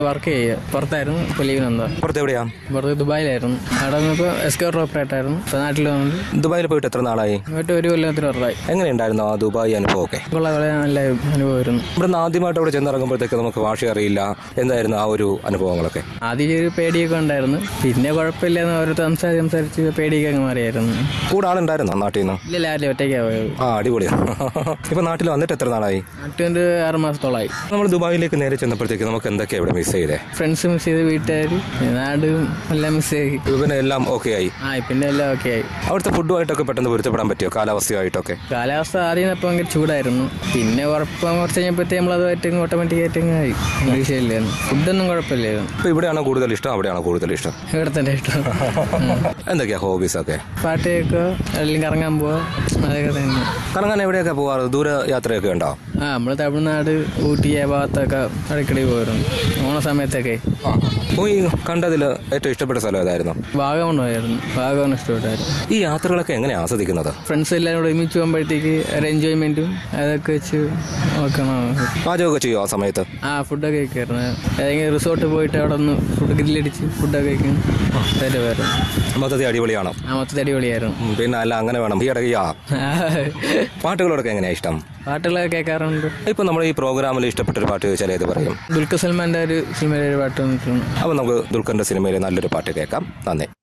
Work ചെയ്യുക പുറത്തായിരുന്നു ഇപ്പോൾ ലീവിനെന്താ പുറത്ത് എവിടെയാ പുറത്ത് ദുബായിലായിരുന്നു അവിടെ വന്നപ്പോൾ എസ്കോർ ഓപ്പറേറ്റർ ആയിരുന്നു ഇപ്പോൾ നാട്ടിൽ വന്നത് ദുബായിൽ പോയിട്ട് എത്ര നാളായി എന്നിട്ട് ഒരു കൊല്ലത്തിന് ഉറപ്പായി എങ്ങനെയുണ്ടായിരുന്നു ആ ദുബായ് അനുഭവമൊക്കെ ഉള്ള വളരെ നല്ല അനുഭവമായിരുന്നു ഇവിടെ നിന്ന് ആദ്യമായിട്ട് അവിടെ ചെന്നിറങ്ങുമ്പോഴത്തേക്ക് നമുക്ക് ഭാഷ അറിയില്ല എന്തായിരുന്നു ആ ഒരു അനുഭവങ്ങളൊക്കെ ആദ്യം ഒരു പേടിയൊക്കെ ഉണ്ടായിരുന്നു പിന്നെ കുഴപ്പമില്ലെന്ന് ഓരോരുത്തർ സംസാരിച്ച് സംസാരിച്ച് പേടിയൊക്കെ അങ്ങ് മാറിയായിരുന്നു കൂടെ ആളുണ്ടായിരുന്നോ നാട്ടിൽ നിന്ന് ഇല്ല ആരും ഒറ്റയ്ക്കാണ് പോയത് ആ അടിപൊളിയാണ് ഇപ്പൊ നാട്ടിൽ വന്നിട്ട് എത്ര നാളായി നാട്ടിൽ ഒരു ആറ് മാസത്തോളമായി നമ്മൾ ദുബായിലേക്ക് നേരെ ചെന്നപ്പോഴത്തേക്ക് നമുക്ക് എന്തൊക്കെയാ ഇവിടെ മിസ് ചെയ്തേ ഫ്രണ്ട്സ് മിസ് ചെയ്ത് വീട്ടുകാർ നാടും എല്ലാം മിസ് ചെയ്ത് പിന്നെ എല്ലാം ഓക്കെ ആയി ആ പിന്നെ എല്ലാം ഓക്കെ ആയി അവിടുത്തെ ഫുഡുമായിട്ടൊക്കെ പെട്ടെന്ന് പൊരുത്തപ്പെടാൻ പറ്റിയോ കാലാവസ്ഥയുമായിട്ടൊക്കെ കാലാവസ്ഥ ആദ്യം അപ്പോൾ ഭയങ്കര ചൂടായിരുന്നു പിന്നെ കുഴപ്പം കുറച്ച് കഴിഞ്ഞപ്പോഴത്തേ നമ്മളതുമായിട്ട് ഓട്ടോമാറ്റിക് ആയിട്ട് അങ്ങ് ആയി വിഷയമില്ലായിരുന്നു ഫുഡൊന്നും കുഴപ്പമില്ലായിരുന്നു ഇപ്പൊ ഇവിടെയാണോ കൂടുതൽ ഇഷ്ടം അവിടെയാണോ കൂടുതൽ ഇഷ്ടം ഇവിടെ തന്നെ ഇഷ്ടം ഉം. എന്തൊക്കെയാ ഹോബീസ് ഒക്കെ പാട്ട് കേൾക്കുക അല്ലെങ്കിൽ കറങ്ങാൻ പോവുക അതൊക്കെ തന്നെ കറങ്ങാൻ എവിടെയൊക്കെ പോവാറ് ദൂര യാത്രയൊക്കെ ഉണ്ടോ ആ നമ്മൾ തമിഴ്നാട് ഊട്ടി ആ ഭാഗത്തൊക്കെ ഇടയ്ക്കിടെ പോയിരുന്നു ഓണ സമയത്തൊക്കെ പോയി കണ്ടതിൽ ഏറ്റവും ഇഷ്ടപ്പെട്ട സ്ഥലം ഏതായിരുന്നു വാഗമൺ പോയായിരുന്നു വാഗമൺ ഇഷ്ടപ്പെട്ടായിരുന്നു ഈ യാത്രകളൊക്കെ എങ്ങനെ ആസ്വദിക്കുന്നത് ഫ്രണ്ട്സ് എല്ലാവരും കൂടെ ഒരുമിച്ച് പോകുമ്പോഴത്തേക്ക് ഒരു എൻജോയ്മെൻറ്റും അതൊക്കെ വെച്ച് നോക്കണം പാചകമൊക്കെ ചെയ്യുമോ ആ സമയത്ത് ആ ഫുഡൊക്കെ കഴിക്കായിരുന്നു ഏതെങ്കിലും റിസോർട്ട് പോയിട്ട് അവിടെ ഒന്ന് ഫുഡ് ഗ്രില്ലടിച്ച് ഫുഡൊക്കെ കഴിക്കും വരുമായിരുന്നു മൊത്തത്തിൽ അടിപൊളിയാണോ ആ മൊത്തത്തിൽ അടിപൊളിയായിരുന്നു ഉം, പിന്നെ അല്ല അങ്ങനെ വേണം ഈ ഇടയ്ക്ക് ആ പാട്ടുകളോടൊക്കെ എങ്ങനെയാ ഇഷ്ടം പാട്ടുകളൊക്കെ കേൾക്കാറുണ്ട് ഇപ്പൊ നമ്മൾ ഈ പ്രോഗ്രാമിൽ ഇഷ്ടപ്പെട്ട ഒരു പാട്ട് ചോദിച്ചാൽ ഏത് പറയും ദുൽഖർ സൽമാന്റെ ഒരു സിനിമയിലെ ഒരു പാട്ട് വന്നിട്ടുണ്ട് അപ്പൊ നമുക്ക് ദുൽഖറിന്റെ സിനിമയിൽ നല്ലൊരു പാട്ട് കേൾക്കാം നന്ദി